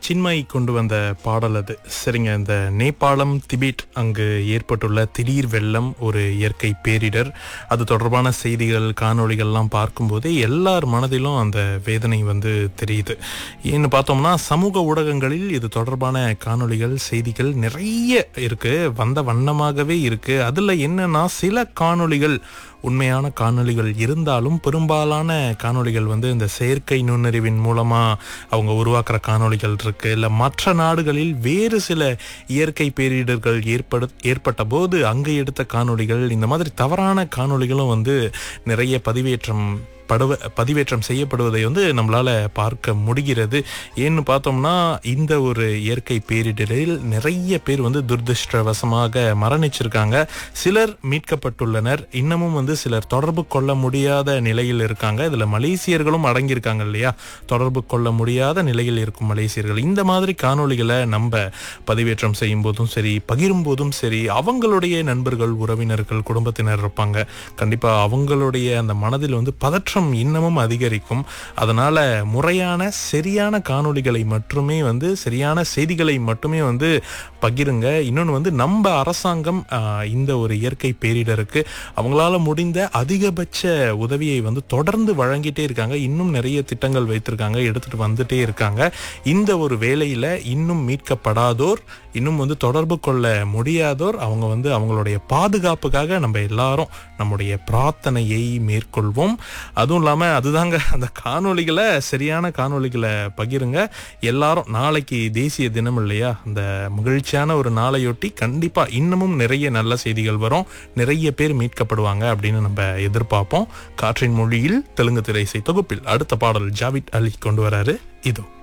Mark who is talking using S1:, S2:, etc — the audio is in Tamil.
S1: சின்மயி கொண்டு வந்த பாடல் அது சரிங்க இந்த நேபாளம் திபெத் அங்கு ஏற்பட்டுள்ள திடீர் வெள்ளம் ஒரு இயற்கை பேரிடர் அது தொடர்பான செய்திகள் காணொளிகள்லாம் பார்க்கும்போதே எல்லார் மனதிலும் அந்த வேதனை வந்து தெரியுது ஏன்னு பார்த்தோம்னா சமூக ஊடகங்களில் இது தொடர்பான காணொளிகள் செய்திகள் நிறைய இருக்கு வந்த வண்ணமாகவே இருக்கு அதுல என்னன்னா சில காணொளிகள் உண்மையான காணொளிகள் இருந்தாலும் பெரும்பாலான காணொளிகள் வந்து இந்த செயற்கை நுண்ணறிவின் மூலமா அவங்க உருவாக்குற காணொளிகள் இருக்கு இல்ல மற்ற நாடுகளில் வேறு சில இயற்கை பேரிடர்கள் ஏற்படு ஏற்பட்ட போது அங்கே எடுத்த காணொளிகள் இந்த மாதிரி தவறான காணொளிகளும் வந்து நிறைய பதிவேற்றம் படுவ பதிவேற்றம் செய்யப்படுவதை வந்து நம்மளால பார்க்க முடிகிறது ஏன்னு பார்த்தோம்னா இந்த ஒரு இயற்கை பேரிடரில் நிறைய பேர் வந்து துரதிருஷ்டவசமாக மரணிச்சிருக்காங்க சிலர் மீட்கப்பட்டுள்ளனர் இன்னமும் வந்து சிலர் தொடர்பு கொள்ள முடியாத நிலையில் இருக்காங்க இதுல மலேசியர்களும் அடங்கியிருக்காங்க இல்லையா தொடர்பு கொள்ள முடியாத நிலையில் இருக்கும் மலேசியர்கள் இந்த மாதிரி காணொளிகளை நம்ம பதிவேற்றம் செய்யும் போதும் சரி பகிரும் போதும் சரி அவங்களுடைய நண்பர்கள் உறவினர்கள் குடும்பத்தினர் இருப்பாங்க கண்டிப்பா அவங்களுடைய அந்த மனதில் வந்து பதற்றம் இன்னமும் அதிகரிக்கும் அதனால முறையான சரியான காணொளிகளை மட்டுமே வந்து சரியான செய்திகளை மட்டுமே வந்து பகிருங்க இன்னொன்று வந்து நம்ம அரசாங்கம் ஆஹ், இந்த ஒரு இயற்கை பேரிடருக்கு அவங்களால முடிந்த அதிகபட்ச உதவியை வந்து தொடர்ந்து வழங்கிட்டே இருக்காங்க இன்னும் நிறைய திட்டங்கள் வைத்திருக்காங்க எடுத்துட்டு வந்துட்டே இருக்காங்க இந்த ஒரு வேலையில இன்னும் மீட்கப்படாதோர் இன்னும் வந்து தொடர்பு கொள்ள முடியாதோர் அவங்க வந்து அவங்களுடைய பாதுகாப்புக்காக நம்ம எல்லாரும் நம்முடைய பிரார்த்தனையை மேற்கொள்வோம் அதுவும் இல்லாம அதுதாங்க அந்த காணொளிகளை சரியான காணொளிகளை பகிருங்க எல்லாரும் நாளைக்கு தேசிய தினம் இல்லையா அந்த மகிழ்ச்சியான ஒரு நாளையொட்டி கண்டிப்பா இன்னமும் நிறைய நல்ல செய்திகள் வரும் நிறைய பேர் மீட்கப்படுவாங்க அப்படின்னு நம்ம எதிர்பார்ப்போம் காற்றின் மொழியில் தெலுங்கு திரைசை தொகுப்பில் அடுத்த பாடல் ஜாவித் அலி கொண்டு வராரு இதோ